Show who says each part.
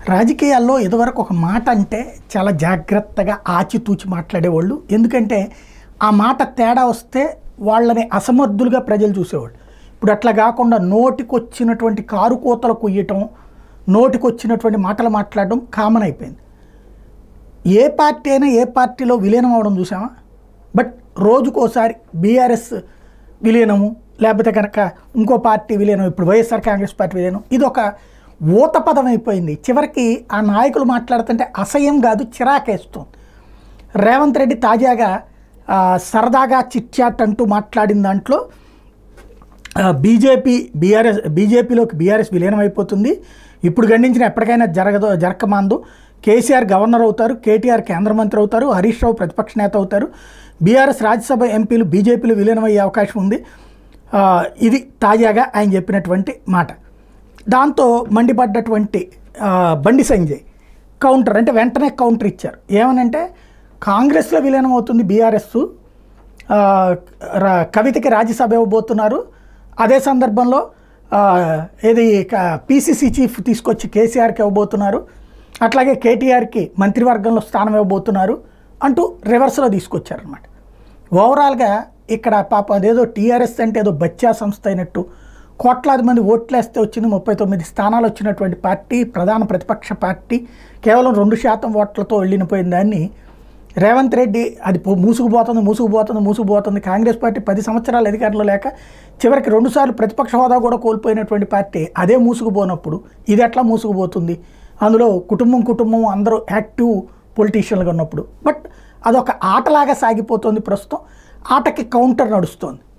Speaker 1: రాజకీయాల్లో ఇదివరకు ఒక మాట అంటే చాలా జాగ్రత్తగా ఆచితూచి మాట్లాడేవాళ్ళు ఎందుకంటే ఆ మాట తేడా వస్తే వాళ్ళని అసమర్థులుగా ప్రజలు చూసేవాళ్ళు ఇప్పుడు అట్లా కాకుండా నోటికొచ్చినటువంటి కారు కోతలు కొయ్యటం నోటికొచ్చినటువంటి మాటలు మాట్లాడడం కామన్ అయిపోయింది ఏ పార్టీ అయినా ఏ పార్టీలో విలీనం అవడం చూసామా బట్ రోజుకోసారి బీఆర్ఎస్ విలీనము లేకపోతే కనుక ఇంకో పార్టీ విలీనం ఇప్పుడు వైఎస్ఆర్ కాంగ్రెస్ పార్టీ విలీనం ఇది ఒక ఊత పదం అయిపోయింది చివరికి ఆ నాయకులు మాట్లాడుతుంటే అసహ్యం కాదు చిరాకేస్తుంది రేవంత్ రెడ్డి తాజాగా ఆ, సరదాగా చిట్చాట్ అంటూ మాట్లాడిన దాంట్లో బీజేపీ బీఆర్ఎస్ బీజేపీలోకి బీఆర్ఎస్ విలీనం అయిపోతుంది ఇప్పుడు గండించిన ఎప్పటికైనా జరగదో జరగమాందు కేసీఆర్ గవర్నర్ అవుతారు కేటీఆర్ కేంద్ర మంత్రి అవుతారు హరీష్ రావు ప్రతిపక్ష నేత అవుతారు బీఆర్ఎస్ రాజ్యసభ ఎంపీలు బీజేపీలో విలీనం అయ్యే అవకాశం ఉంది ఆ, ఇది తాజాగా ఆయన చెప్పినటువంటి మాట దాంతో మండిపడ్డటువంటి ఆ, బండి సంజయ్ కౌంటర్ అంటే వెంటనే కౌంటర్ ఇచ్చారు ఏమనంటే కాంగ్రెస్లో విలీనం అవుతుంది బీఆర్ఎస్ ఆ, ర- కవితకి రాజ్యసభ ఇవ్వబోతున్నారు అదే సందర్భంలో ఆ, ఏది పీసీసీ చీఫ్ తీసుకొచ్చి కేసీఆర్కి ఇవ్వబోతున్నారు అట్లాగే కేటీఆర్కి మంత్రివర్గంలో స్థానం ఇవ్వబోతున్నారు అంటూ రివర్స్లో తీసుకొచ్చారనమాట ఓవరాల్గా ఇక్కడ పాప అదేదో టీఆర్ఎస్ అంటే ఏదో బచ్చా సంస్థ అయినట్టు కోట్లాది మంది ఓట్లేస్తే వచ్చింది ముప్పై తొమ్మిది స్థానాలు వచ్చినటువంటి పార్టీ ప్రధాన ప్రతిపక్ష పార్టీ కేవలం రెండు శాతం ఓట్లతో వెళ్ళిపోయిన దాన్ని రేవంత్ రెడ్డి అది పో- మూసుకుపోతుంది మూసుకుపోతుంది మూసుకుపోతుంది కాంగ్రెస్ పార్టీ పది సంవత్సరాలు అధికారంలో లేక చివరికి రెండుసార్లు ప్రతిపక్ష హోదా కూడా కోల్పోయినటువంటి పార్టీ అదే మూసుకుపోనప్పుడు ఇది ఎట్లా మూసుకుపోతుంది అందులో కుటుంబం కుటుంబం అందరూ యాక్టివ్ పొలిటీషియన్లుగా ఉన్నప్పుడు బట్ అదొక ఆటలాగా సాగిపోతుంది ప్రస్తుతం ఆటకి కౌంటర్ నడుస్తోంది